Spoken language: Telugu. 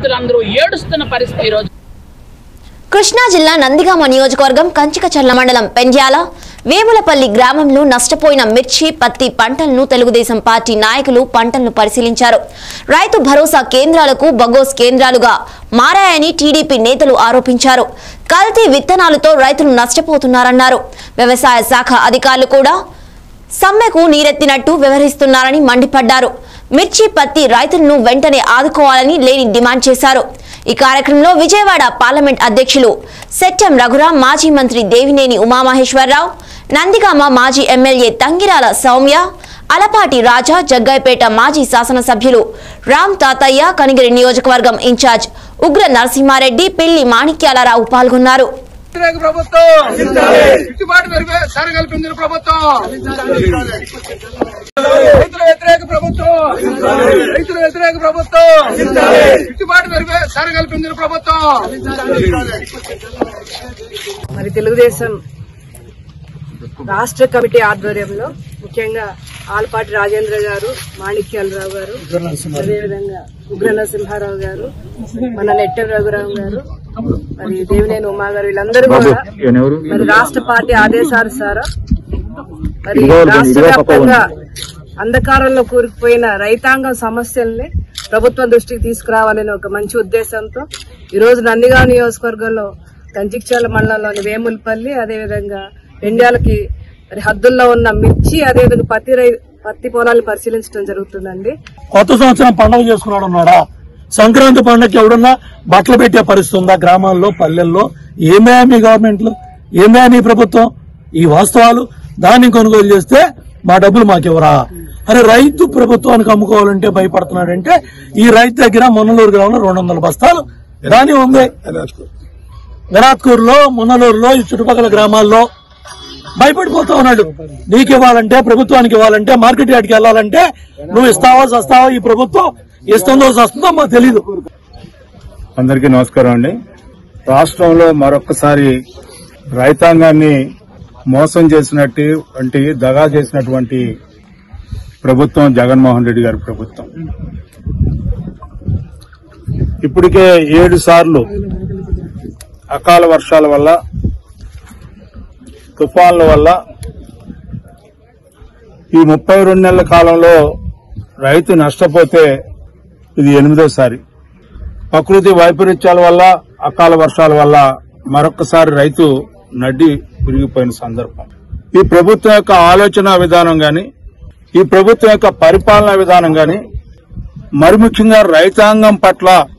రైతులందరూ ఏడుస్తున్న పరిస్థితి ఈరోజు కృష్ణా జిల్లా నందిగామ నియోజకవర్గం కంచికచర్ల మండలం పెండ్యాల వేములపల్లి గ్రామంలో నష్టపోయిన మిర్చి పత్తి పంటలను తెలుగుదేశం పార్టీ నాయకులు పంటలను పరిశీలించారు రైతు భరోసా కేంద్రాలకు బగోస్ కేంద్రాలుగా మారాయని టీడీపీ నేతలు ఆరోపించారు కల్తీ విత్తనాలతో రైతులు నష్టపోతున్నారన్నారు వ్యవసాయ శాఖ అధికారులు కూడా సమ్మెకు నీరెత్తినట్టు వ్యవహరిస్తున్నారని మండిపడ్డారు మిర్చి పత్తి రైతులను వెంటనే ఆదుకోవాలని లేని డిమాండ్ చేశారు ఈ కార్యక్రమంలో విజయవాడ పార్లమెంట్ అధ్యక్షులు సెట్టెం రఘురాం మాజీ మంత్రి దేవినేని ఉమామహేశ్వరరావు నందిగామ మాజీ ఎమ్మెల్యే తంగిరాల సౌమ్య అలపాటి రాజా జగ్గైపేట మాజీ శాసనసభ్యులు రామ్ తాతయ్య కనిగిరి నియోజకవర్గం ఇన్ఛార్జ్ ఉగ్ర నరసింహారెడ్డి పిల్లి మాణిక్యాలరావు పాల్గొన్నారు వ్యతిరేక ప్రభుత్వం గిట్టుబాటు మెరుగు సరి కల్పించిన ప్రభుత్వం రైతుల వ్యతిరేక ప్రభుత్వం రైతుల వ్యతిరేక ప్రభుత్వం గిట్టుబాటు మెరుగు సరి కల్పించిన ప్రభుత్వం మరి తెలుగుదేశం రాష్ట్ర కమిటీ ఆధ్వర్యంలో ముఖ్యంగా ఆలపాటి రాజేంద్ర గారు మాణిక్యాలరావు గారు అదేవిధంగా ఉగ్ర నరసింహారావు గారు మన నెట్టెం రఘురావు గారు మరి దేవినేని ఉమా గారు వీళ్ళందరూ కూడా మరి రాష్ట్ర పార్టీ ఆదేశానుసారం మరి రాష్ట్ర వ్యాప్తంగా అంధకారంలో కూరుకుపోయిన రైతాంగం సమస్యల్ని ప్రభుత్వం దృష్టికి తీసుకురావాలని ఒక మంచి ఉద్దేశంతో ఈ రోజు నందిగాం నియోజకవర్గంలో కంచిక్చాల మండలంలోని వేములపల్లి అదేవిధంగా పెండ్యాలకి మరి హద్దుల్లో ఉన్న మిర్చి అదేవిధంగా పత్తి రై పత్తి పొలాలు పరిశీలించడం జరుగుతుందండి కొత్త సంవత్సరం పండుగ చేసుకున్నాడు ఉన్నాడా సంక్రాంతి పండుగకి ఎవడన్నా బట్టలు పెట్టే పరిస్థితి ఉందా గ్రామాల్లో పల్లెల్లో ఏమే మీ గవర్నమెంట్ లో ఏమే నీ ప్రభుత్వం ఈ వాస్తవాలు దాన్ని కొనుగోలు చేస్తే మా డబ్బులు మాకెవరా అరే రైతు ప్రభుత్వానికి అమ్ముకోవాలంటే భయపడుతున్నాడంటే ఈ రైతు దగ్గర మొన్నలూరు గ్రామంలో రెండు వందల బస్తాలు దాని ఉంది విరాత్కూరులో మున్నలూరులో ఈ చుట్టుపక్కల గ్రామాల్లో భయపడిపోతా ఉన్నాడు నీకు ఇవ్వాలంటే ప్రభుత్వానికి ఇవ్వాలంటే మార్కెట్ యార్డ్కి వెళ్ళాలంటే నువ్వు ఇస్తావా సస్తావా ఈ ప్రభుత్వం ఇస్తుందో సస్తుందో మాకు తెలీదు అందరికీ నమస్కారం అండి రాష్ట్రంలో మరొకసారి రైతాంగాన్ని మోసం చేసినట్టు వంటి దగా చేసినటువంటి ప్రభుత్వం జగన్మోహన్ రెడ్డి గారి ప్రభుత్వం ఇప్పటికే ఏడు సార్లు అకాల వర్షాల వల్ల తుఫాన్ల వల్ల ఈ ముప్పై రెండు నెలల కాలంలో రైతు నష్టపోతే ఇది ఎనిమిదోసారి ప్రకృతి వైపరీత్యాల వల్ల అకాల వర్షాల వల్ల మరొకసారి రైతు నడ్డి విరిగిపోయిన సందర్భం ఈ ప్రభుత్వం యొక్క ఆలోచన విధానం గాని ఈ ప్రభుత్వం యొక్క పరిపాలనా విధానం గాని మరి ముఖ్యంగా రైతాంగం పట్ల